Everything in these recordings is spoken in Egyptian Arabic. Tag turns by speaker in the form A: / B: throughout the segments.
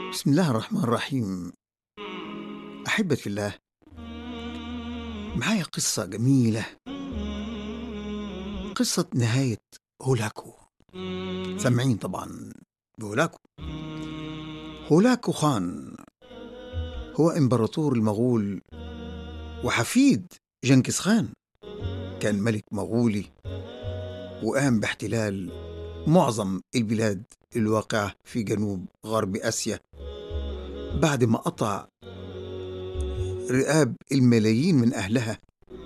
A: بسم الله الرحمن الرحيم أحبة في الله معايا قصة جميلة قصة نهاية هولاكو سامعين طبعا بهولاكو هولاكو خان هو إمبراطور المغول وحفيد جنكيز خان كان ملك مغولي وقام باحتلال معظم البلاد الواقعة في جنوب غرب آسيا بعد ما قطع رقاب الملايين من أهلها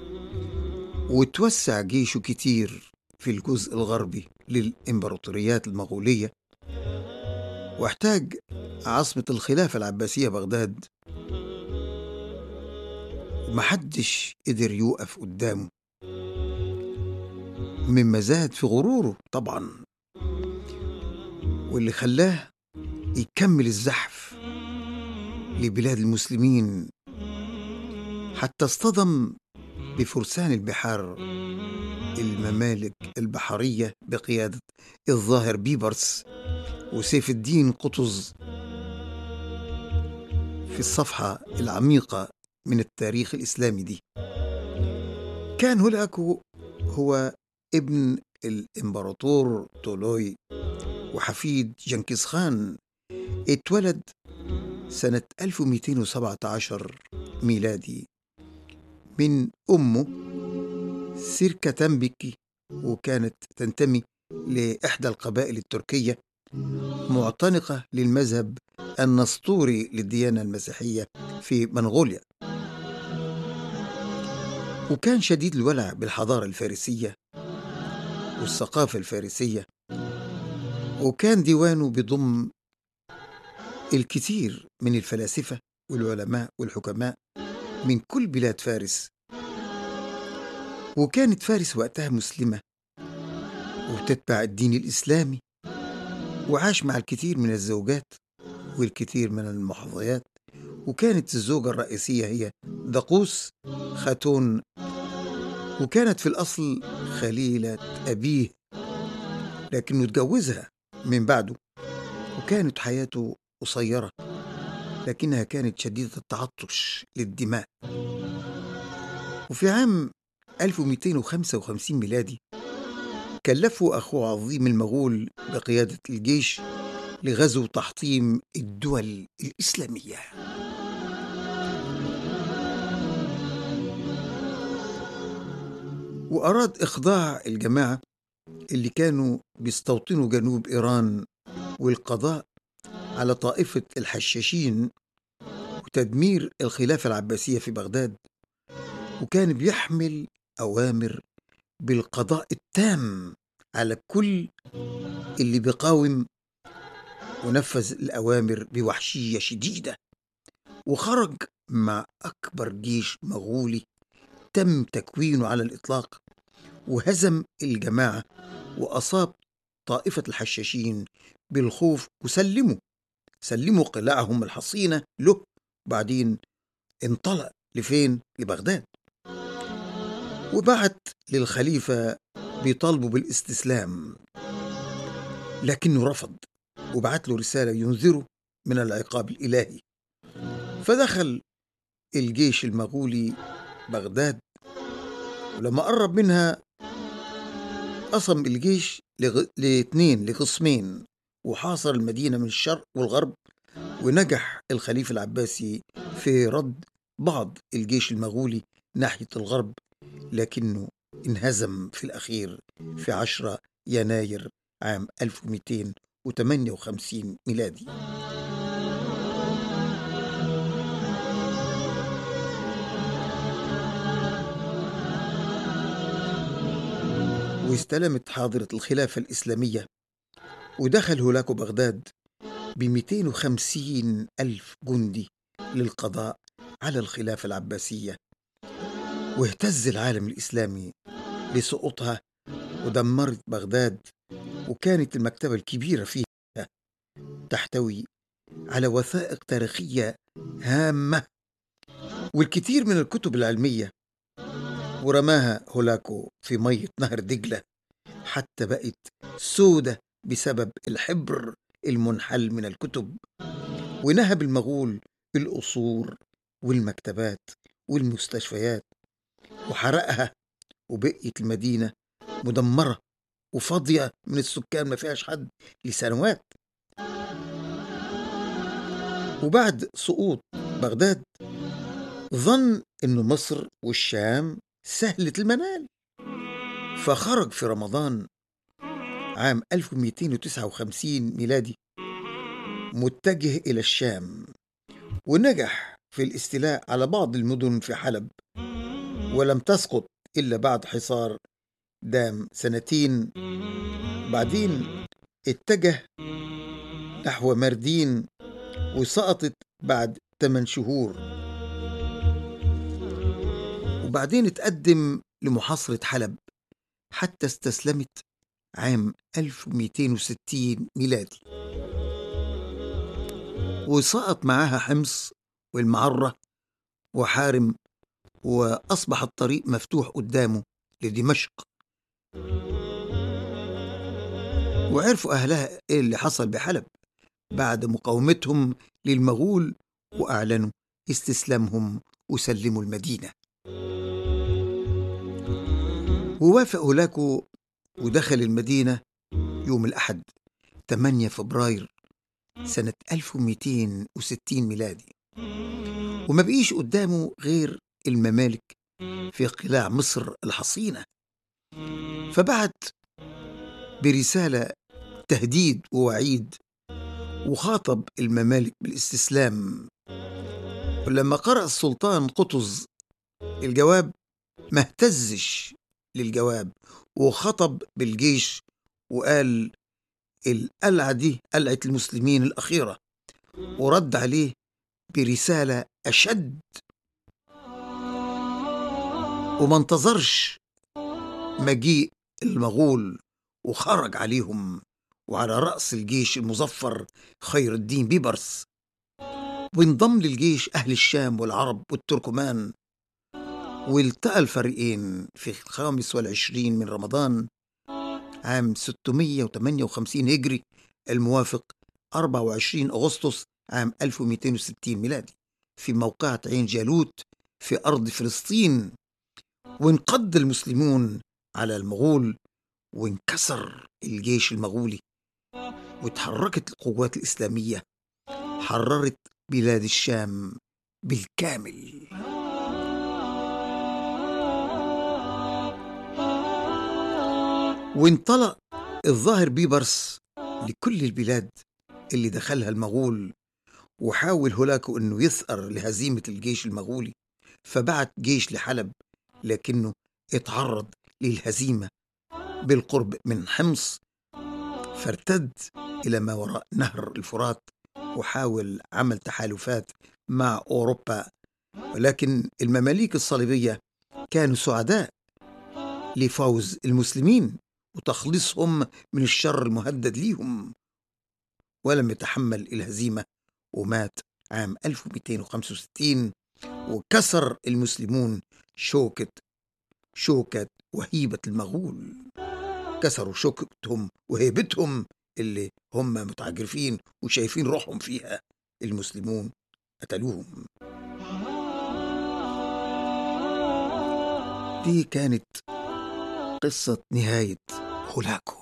A: وتوسع جيشه كتير في الجزء الغربي للإمبراطوريات المغولية واحتاج عاصمة الخلافة العباسية بغداد ومحدش قدر يوقف قدامه مما زاد في غروره طبعا واللي خلاه يكمل الزحف لبلاد المسلمين حتى اصطدم بفرسان البحار الممالك البحرية بقيادة الظاهر بيبرس وسيف الدين قطز في الصفحة العميقة من التاريخ الإسلامي دي كان هولاكو هو ابن الإمبراطور تولوي وحفيد جنكيز خان اتولد سنة 1217 ميلادي من أمه سيركا تنبكي وكانت تنتمي لإحدى القبائل التركية معتنقة للمذهب النسطوري للديانة المسيحية في منغوليا وكان شديد الولع بالحضارة الفارسية والثقافة الفارسية وكان ديوانه بيضم الكثير من الفلاسفة والعلماء والحكماء من كل بلاد فارس وكانت فارس وقتها مسلمة وتتبع الدين الإسلامي وعاش مع الكثير من الزوجات والكثير من المحظيات وكانت الزوجة الرئيسية هي دقوس خاتون وكانت في الأصل خليلة أبيه لكنه اتجوزها من بعده وكانت حياته قصيرة لكنها كانت شديدة التعطش للدماء وفي عام 1255 ميلادي كلفه أخوه عظيم المغول بقيادة الجيش لغزو تحطيم الدول الإسلامية وأراد إخضاع الجماعة اللي كانوا بيستوطنوا جنوب إيران والقضاء على طائفة الحشاشين وتدمير الخلافة العباسية في بغداد وكان بيحمل أوامر بالقضاء التام على كل اللي بيقاوم ونفذ الأوامر بوحشية شديدة وخرج مع أكبر جيش مغولي تم تكوينه على الإطلاق وهزم الجماعة وأصاب طائفة الحشاشين بالخوف وسلموا سلموا قلاعهم الحصينة له بعدين انطلق لفين؟ لبغداد وبعت للخليفة بيطالبوا بالاستسلام لكنه رفض وبعت له رسالة ينذره من العقاب الإلهي فدخل الجيش المغولي بغداد ولما قرب منها قسم الجيش لغ... لاثنين لقسمين وحاصر المدينة من الشرق والغرب ونجح الخليفة العباسي في رد بعض الجيش المغولي ناحية الغرب لكنه انهزم في الأخير في 10 يناير عام 1258 ميلادي واستلمت حاضرة الخلافة الإسلامية ودخل هولاكو بغداد ب 250 ألف جندي للقضاء على الخلافة العباسية واهتز العالم الإسلامي لسقوطها ودمرت بغداد وكانت المكتبة الكبيرة فيها تحتوي على وثائق تاريخية هامة والكثير من الكتب العلمية ورماها هولاكو في مية نهر دجلة حتى بقت سودة بسبب الحبر المنحل من الكتب ونهب المغول القصور والمكتبات والمستشفيات وحرقها وبقيت المدينة مدمرة وفاضية من السكان ما فيهاش حد لسنوات وبعد سقوط بغداد ظن أن مصر والشام سهلة المنال فخرج في رمضان عام 1259 ميلادي متجه إلى الشام ونجح في الاستيلاء على بعض المدن في حلب ولم تسقط إلا بعد حصار دام سنتين بعدين اتجه نحو مردين وسقطت بعد 8 شهور وبعدين اتقدم لمحاصرة حلب حتى استسلمت عام 1260 ميلادي وسقط معاها حمص والمعرة وحارم وأصبح الطريق مفتوح قدامه لدمشق وعرفوا أهلها إيه اللي حصل بحلب بعد مقاومتهم للمغول وأعلنوا استسلامهم وسلموا المدينة ووافق هولاكو ودخل المدينة يوم الأحد 8 فبراير سنة 1260 ميلادي وما بقيش قدامه غير الممالك في قلاع مصر الحصينة فبعت برسالة تهديد ووعيد وخاطب الممالك بالاستسلام ولما قرأ السلطان قطز الجواب ما اهتزش للجواب وخطب بالجيش وقال القلعة دي قلعة المسلمين الأخيرة ورد عليه برسالة أشد وما انتظرش مجيء المغول وخرج عليهم وعلى رأس الجيش المظفر خير الدين بيبرس وانضم للجيش أهل الشام والعرب والتركمان والتقى الفريقين في الخامس والعشرين من رمضان عام 658 هجري الموافق 24 أغسطس عام 1260 ميلادي في موقعة عين جالوت في أرض فلسطين وانقض المسلمون على المغول وانكسر الجيش المغولي وتحركت القوات الإسلامية حررت بلاد الشام بالكامل وانطلق الظاهر بيبرس لكل البلاد اللي دخلها المغول وحاول هولاكو انه يثأر لهزيمة الجيش المغولي فبعت جيش لحلب لكنه اتعرض للهزيمة بالقرب من حمص فارتد إلى ما وراء نهر الفرات وحاول عمل تحالفات مع أوروبا ولكن المماليك الصليبية كانوا سعداء لفوز المسلمين وتخليصهم من الشر المهدد ليهم ولم يتحمل الهزيمة ومات عام 1265 وكسر المسلمون شوكة شوكة وهيبة المغول كسروا شوكتهم وهيبتهم اللي هم متعجرفين وشايفين روحهم فيها المسلمون قتلوهم دي كانت قصة نهاية هولاكو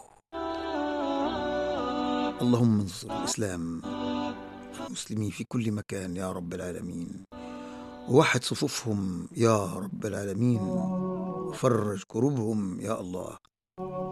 A: اللهم انصر الإسلام المسلمين في كل مكان يا رب العالمين ووحد صفوفهم يا رب العالمين وفرج كروبهم يا الله